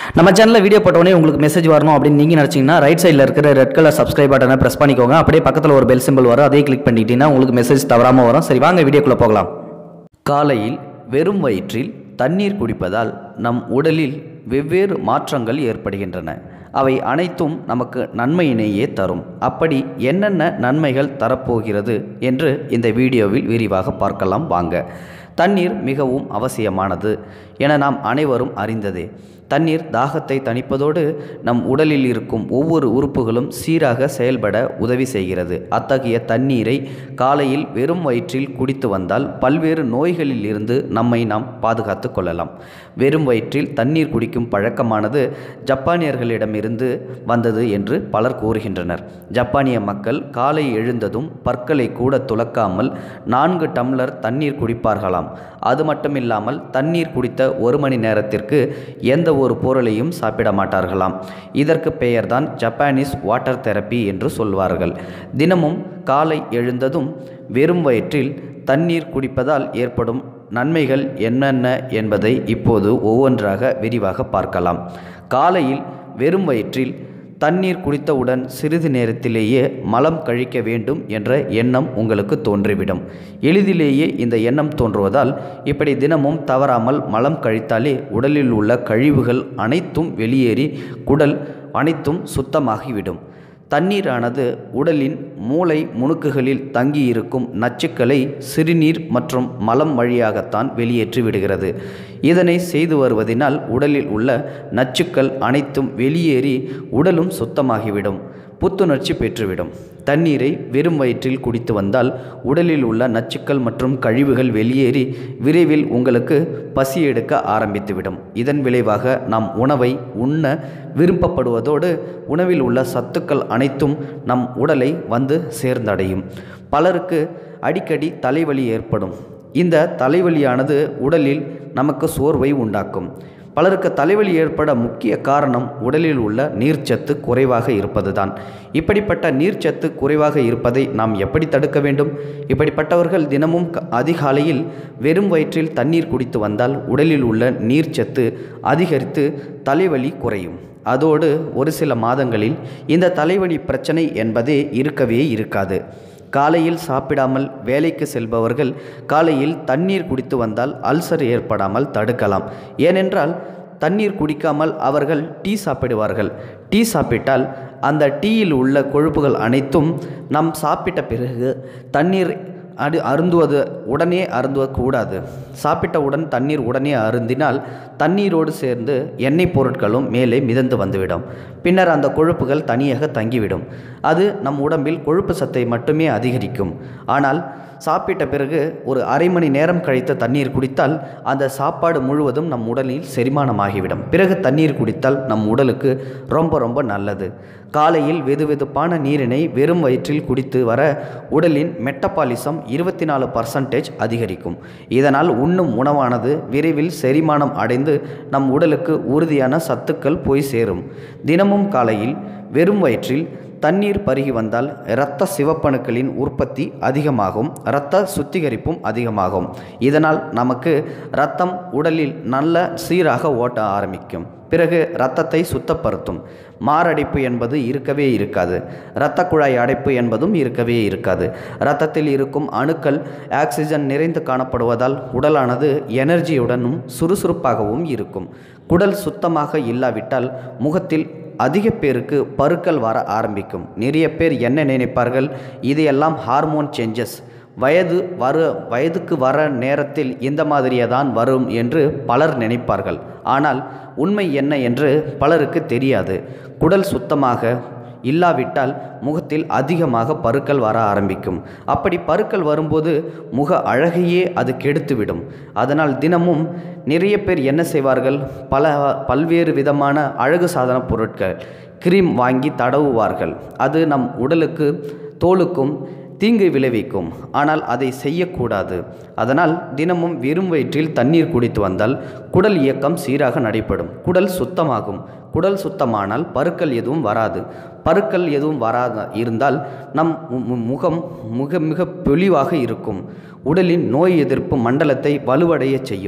நம்ம சேனலில் வீடியோ போட்டோடனே உங்களுக்கு மெசேஜ் வரணும் அப்படின்னு நீங்கள் நினச்சிங்கன்னா ரைட் சைடில் இருக்கிற ரெட் கலர் சப்ஸ்கிரைப் பட்டனை ப்ரெஸ் பண்ணிக்கோங்க அப்படியே பக்கத்தில் ஒரு பெல் சிம்பிள் வரும் அதையும் கிளிக் பண்ணிக்கிட்டீங்கன்னா உங்களுக்கு மெசேஜ் தவறாமல் வரும் சரி வாங்க வீடியோக்குள்ளே போகலாம் காலையில் வெறும் வயிற்றில் தண்ணீர் குடிப்பதால் நம் உடலில் வெவ்வேறு மாற்றங்கள் ஏற்படுகின்றன அவை அனைத்தும் நமக்கு நன்மையினையே தரும் அப்படி என்னென்ன நன்மைகள் தரப்போகிறது என்று இந்த வீடியோவில் விரிவாக பார்க்கலாம் வாங்க தண்ணீர் மிகவும் அவசியமானது என நாம் அனைவரும் அறிந்ததே தண்ணீர் தாகத்தை தணிப்பதோடு நம் உடலில் இருக்கும் ஒவ்வொரு உறுப்புகளும் சீராக செயல்பட உதவி செய்கிறது அத்தகைய தண்ணீரை காலையில் வெறும் வயிற்றில் குடித்து வந்தால் பல்வேறு நோய்களில் இருந்து நம்மை நாம் பாதுகாத்து கொள்ளலாம் வெறும் வயிற்றில் தண்ணீர் குடிக்கும் பழக்கமானது ஜப்பானியர்களிடமிருந்து வந்தது என்று பலர் கூறுகின்றனர் ஜப்பானிய மக்கள் காலை எழுந்ததும் பற்களை கூட துலக்காமல் நான்கு டம்ளர் தண்ணீர் குடிப்பார்களாம் அது மட்டுமில்லாமல் தண்ணீர் குடித்த ஒரு மணி நேரத்திற்கு எந்த ஒரு பொருளையும் சாப்பிட மாட்டார்களாம் இதற்கு பெயர்தான் ஜப்பானீஸ் வாட்டர் தெரப்பி என்று சொல்வார்கள் தினமும் காலை எழுந்ததும் வெறும் வயிற்றில் தண்ணீர் குடிப்பதால் ஏற்படும் நன்மைகள் என்னென்ன என்பதை இப்போது ஒவ்வொன்றாக விரிவாக பார்க்கலாம் காலையில் வெறும் வயிற்றில் தண்ணீர் குடித்தவுடன் சிறிது நேரத்திலேயே மலம் கழிக்க வேண்டும் என்ற எண்ணம் உங்களுக்கு தோன்றிவிடும் எளிதிலேயே இந்த எண்ணம் தோன்றுவதால் இப்படி தினமும் தவறாமல் மலம் கழித்தாலே உடலில் உள்ள கழிவுகள் அனைத்தும் வெளியேறி குடல் அனைத்தும் சுத்தமாகிவிடும் தண்ணீரானது உடலின் மூளை முணுக்குகளில் தங்கியிருக்கும் நச்சுக்களை சிறுநீர் மற்றும் மலம் வழியாகத்தான் வெளியேற்றி விடுகிறது இதனை செய்து வருவதினால் உடலில் உள்ள நச்சுக்கள் அனைத்தும் வெளியேறி உடலும் சுத்தமாகிவிடும் புத்துணர்ச்சி பெற்றுவிடும் தண்ணீரை வெறும் வயிற்றில் குடித்து வந்தால் உடலில் உள்ள நச்சுக்கள் மற்றும் கழிவுகள் வெளியேறி விரைவில் உங்களுக்கு பசி எடுக்க ஆரம்பித்துவிடும் இதன் விளைவாக நாம் உணவை உண்ண விருப்பப்படுவதோடு உணவில் உள்ள சத்துக்கள் அனைத்தும் நம் உடலை வந்து சேர்ந்தடையும் பலருக்கு அடிக்கடி தலைவலி ஏற்படும் இந்த தலைவலியானது உடலில் நமக்கு சோர்வை உண்டாக்கும் பலருக்கு தலைவலி ஏற்பட முக்கிய காரணம் உடலில் உள்ள நீர்ச்சத்து குறைவாக இருப்பதுதான் இப்படிப்பட்ட நீர்ச்சத்து குறைவாக இருப்பதை நாம் எப்படி தடுக்க வேண்டும் இப்படிப்பட்டவர்கள் தினமும் க- அதிகாலையில் வெறும் வயிற்றில் தண்ணீர் குடித்து வந்தால் உடலில் உள்ள நீர்ச்சத்து அதிகரித்து தலைவலி குறையும் அதோடு ஒரு சில மாதங்களில் இந்த தலைவலி பிரச்சனை என்பதே இருக்கவே இருக்காது காலையில் சாப்பிடாமல் வேலைக்கு செல்பவர்கள் காலையில் தண்ணீர் குடித்து வந்தால் அல்சர் ஏற்படாமல் தடுக்கலாம் ஏனென்றால் தண்ணீர் குடிக்காமல் அவர்கள் டீ சாப்பிடுவார்கள் டீ சாப்பிட்டால் அந்த டீயில் உள்ள கொழுப்புகள் அனைத்தும் நாம் சாப்பிட்ட பிறகு தண்ணீர் அடு அருந்துவது உடனே அருந்துவக்கூடாது சாப்பிட்டவுடன் தண்ணீர் உடனே அருந்தினால் தண்ணீரோடு சேர்ந்து எண்ணெய் பொருட்களும் மேலே மிதந்து வந்துவிடும் பின்னர் அந்த கொழுப்புகள் தனியாக தங்கிவிடும் அது நம் உடம்பில் கொழுப்பு சத்தை மட்டுமே அதிகரிக்கும் ஆனால் சாப்பிட்ட பிறகு ஒரு அரை மணி நேரம் கழித்து தண்ணீர் குடித்தால் அந்த சாப்பாடு முழுவதும் நம் உடலில் செரிமானமாகிவிடும் பிறகு தண்ணீர் குடித்தால் நம் உடலுக்கு ரொம்ப ரொம்ப நல்லது காலையில் வெதுவெதுப்பான நீரினை வெறும் வயிற்றில் குடித்து வர உடலின் மெட்டபாலிசம் இருபத்தி நாலு பர்சன்டேஜ் அதிகரிக்கும் இதனால் உண்ணும் உணவானது விரைவில் செரிமானம் அடைந்து நம் உடலுக்கு உறுதியான சத்துக்கள் போய் சேரும் தினமும் காலையில் வெறும் வயிற்றில் தண்ணீர் பருகி வந்தால் இரத்த சிவப்பணுக்களின் உற்பத்தி அதிகமாகும் இரத்த சுத்திகரிப்பும் அதிகமாகும் இதனால் நமக்கு இரத்தம் உடலில் நல்ல சீராக ஓட்ட ஆரம்பிக்கும் பிறகு இரத்தத்தை சுத்தப்படுத்தும் மாரடைப்பு என்பது இருக்கவே இருக்காது இரத்த குழாய் அடைப்பு என்பதும் இருக்கவே இருக்காது இரத்தத்தில் இருக்கும் அணுக்கள் ஆக்சிஜன் நிறைந்து காணப்படுவதால் உடலானது எனர்ஜியுடனும் சுறுசுறுப்பாகவும் இருக்கும் குடல் சுத்தமாக இல்லாவிட்டால் முகத்தில் அதிக பேருக்கு பருக்கள் வர ஆரம்பிக்கும் நிறைய பேர் என்ன நினைப்பார்கள் இதையெல்லாம் ஹார்மோன் சேஞ்சஸ் வயது வரு வயதுக்கு வர நேரத்தில் இந்த மாதிரியே தான் வரும் என்று பலர் நினைப்பார்கள் ஆனால் உண்மை என்ன என்று பலருக்கு தெரியாது குடல் சுத்தமாக இல்லாவிட்டால் முகத்தில் அதிகமாக பருக்கள் வர ஆரம்பிக்கும் அப்படி பருக்கள் வரும்போது முக அழகையே அது கெடுத்துவிடும் அதனால் தினமும் நிறைய பேர் என்ன செய்வார்கள் பல பல்வேறு விதமான அழகு சாதன பொருட்கள் கிரீம் வாங்கி தடவுவார்கள் அது நம் உடலுக்கு தோலுக்கும் தீங்கு விளைவிக்கும் ஆனால் அதை செய்யக்கூடாது அதனால் தினமும் வெறும் வயிற்றில் தண்ணீர் குடித்து வந்தால் குடல் இயக்கம் சீராக நடைபெறும் குடல் சுத்தமாகும் குடல் சுத்தமானால் பருக்கள் எதுவும் வராது பருக்கள் எதுவும் வராத இருந்தால் நம் மு- மு- முகம் மிக மிக பொலிவாக இருக்கும் உடலின் நோய் எதிர்ப்பு மண்டலத்தை வலுவடைய செய்யும்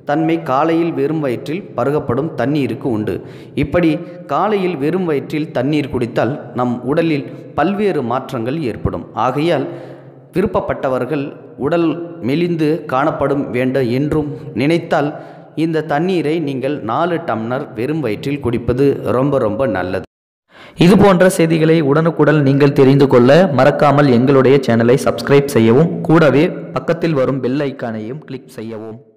தன்மை காலையில் வெறும் வயிற்றில் பருகப்படும் தண்ணீருக்கு உண்டு இப்படி காலையில் வெறும் வயிற்றில் தண்ணீர் குடித்தால் நம் உடலில் பல்வேறு மாற்றங்கள் ஏற்படும் ஆகையால் விருப்பப்பட்டவர்கள் உடல் மெலிந்து காணப்படும் வேண்டும் என்றும் நினைத்தால் இந்த தண்ணீரை நீங்கள் நாலு டம்ளர் வெறும் வயிற்றில் குடிப்பது ரொம்ப ரொம்ப நல்லது இது போன்ற செய்திகளை உடனுக்குடன் நீங்கள் தெரிந்து கொள்ள மறக்காமல் எங்களுடைய சேனலை சப்ஸ்கிரைப் செய்யவும் கூடவே பக்கத்தில் வரும் பெல் ஐக்கானையும் கிளிக் செய்யவும்